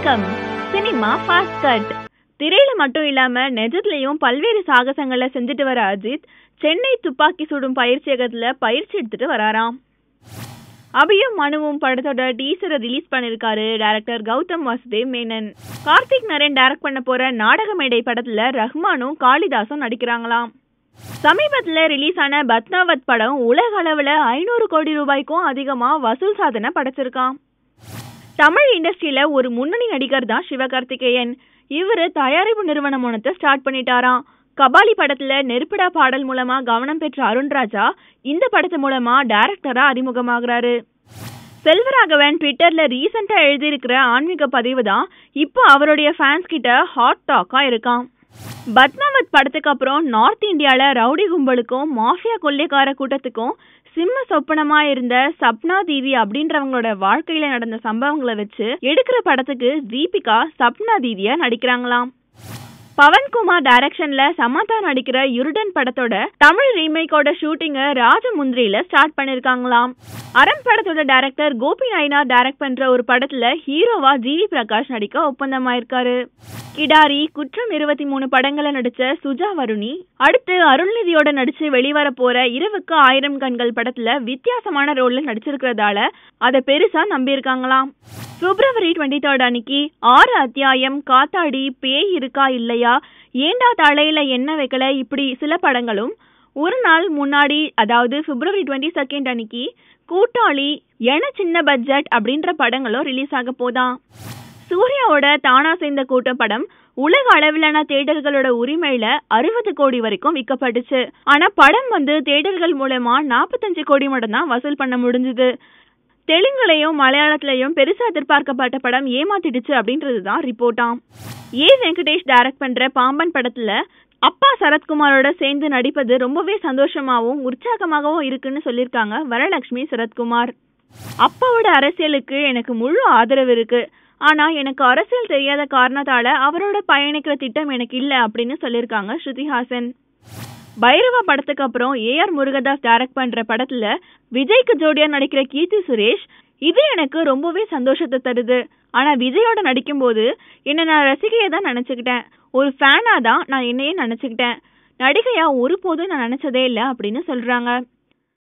வணக்கம் cinema fast cut திரையில மட்டும் இல்லாம நிஜத்துலயும் பல்வேறு சாகசங்களை செஞ்சுட்டு வர அஜித் சென்னை துப்பாக்கி சுடும் பயிற்சியகத்துல பயிற்சி எடுத்துட்டு வராராம் அபியும் மனுவும் படத்தோட டீசரை ரிலீஸ் பண்ணிருக்காரு டைரக்டர் கௌதம் வாசுதேவ் மேனன் கார்த்திக் நரேன் டைரக்ட் பண்ண போற நாடக மேடை படத்துல ரஹ்மானும் காளிதாசும் நடிக்கிறாங்களாம் சமீபத்துல ரிலீஸ் ஆன பத்னாவத் படம் உலக அளவுல ஐநூறு கோடி ரூபாய்க்கும் அதிகமா வசூல் சாதனை படைச்சிருக்கான் தமிழ் இண்டஸ்ட்ரியில ஒரு முன்னணி நடிகர் தான் சிவகார்த்திகேயன் இவரு தயாரிப்பு நிறுவனம் ஒன்றத்தை ஸ்டார்ட் பண்ணிட்டாராம் கபாலி படத்துல நெருப்பிடா பாடல் மூலமா கவனம் பெற்ற அருண்ராஜா இந்த படத்து மூலமா டைரக்டரா அறிமுகமாகறாரு செல்வராகவன் ட்விட்டர்ல ரீசெண்டா எழுதியிருக்கிற ஆன்மீக பதிவு தான் இப்போ அவருடைய ஃபேன்ஸ் கிட்ட ஹாட் டாக்கா இருக்கான் பத்மாவத் படத்துக்கு அப்புறம் நார்த் இந்தியால ரவுடி கும்பலுக்கும் மாஃபியா கொள்ளைக்கார கூட்டத்துக்கும் சிம்ம சொப்பனமா இருந்த சப்னா தீதி அப்படின்றவங்களோட வாழ்க்கையில நடந்த சம்பவங்களை வச்சு எடுக்கிற படத்துக்கு தீபிகா சப்னா தீதியா நடிக்கிறாங்களாம் பவன்குமார் டைரக்ஷன்ல சமந்தா நடிக்கிற யுருடன் படத்தோட தமிழ் ரீமேக்கோட ஷூட்டிங்க ராஜமுந்திரியில ஸ்டார்ட் பண்ணிருக்காங்களாம் அறம் படத்தோட டைரக்டர் கோபி நயினார் டைரக்ட் பண்ற ஒரு படத்துல ஹீரோவா ஜிவி பிரகாஷ் நடிக்க ஒப்பந்தமாயிருக்காரு கிடாரி குற்றம் இருபத்தி மூணு படங்களை நடிச்ச சுஜா வருணி அடுத்து அருள்நிதியோட நடிச்சு வெளிவர போற இரவுக்கு ஆயிரம் கண்கள் படத்துல வித்தியாசமான ரோல்ல நடிச்சிருக்கிறதால அதை பெருசா நம்பியிருக்காங்களாம் பிப்ரவரி டுவெண்ட்டி தேர்ட் அன்னைக்கு ஆறு அத்தியாயம் காத்தாடி பேய் இருக்கா இல்லையா ஏண்டா தலையில என்ன வைக்கல இப்படி சில படங்களும் ஒரு நாள் முன்னாடி அதாவது பிப்ரவரி டுவெண்ட்டி செகண்ட் அன்னைக்கு கூட்டாளி என சின்ன பட்ஜெட் அப்படின்ற படங்களும் ரிலீஸ் ஆக போதாம் சூர்யாவோட தானா சேர்ந்த கூட்ட படம் உலக அளவிலான தேடல்களோட உரிமையில அறுபது கோடி வரைக்கும் விற்கப்பட்டுச்சு ஆனா படம் வந்து தேடல்கள் மூலமா நாற்பத்தஞ்சு கோடி மட்டும் தான் வசூல் பண்ண முடிஞ்சது தெலுங்குலையும் மலையாளத்திலையும் பெருசா எதிர்பார்க்கப்பட்ட படம் ஏமாத்திடுச்சு அப்படின்றது தான் ரிப்போர்ட்டாம் ஏ வெங்கடேஷ் டைரக்ட் பண்ற பாம்பன் படத்துல அப்பா சரத்குமாரோட சேர்ந்து நடிப்பது ரொம்பவே சந்தோஷமாவும் உற்சாகமாகவும் இருக்குன்னு சொல்லியிருக்காங்க வரலட்சுமி சரத்குமார் அப்பாவோட அரசியலுக்கு எனக்கு முழு ஆதரவு இருக்கு ஆனா எனக்கு அரசியல் தெரியாத காரணத்தால அவரோட பயணிக்கிற திட்டம் எனக்கு இல்ல அப்படின்னு சொல்லியிருக்காங்க ஸ்ருதிஹாசன் பைரவா படத்துக்கு அப்புறம் ஏஆர் முருகதாஸ் டைரக்ட் பண்ற படத்துல விஜய்க்கு ஜோடியா நடிக்கிற கீர்த்தி சுரேஷ் இது எனக்கு ரொம்பவே சந்தோஷத்தை தருது ஆனா விஜயோட நடிக்கும்போது என்ன நான் ரசிகையை தான் நினைச்சுக்கிட்டேன் ஒரு ஃபேனா தான் நான் என்னையே நினைச்சுக்கிட்டேன் நடிகையா ஒருபோதும் நான் நினைச்சதே இல்லை அப்படின்னு சொல்றாங்க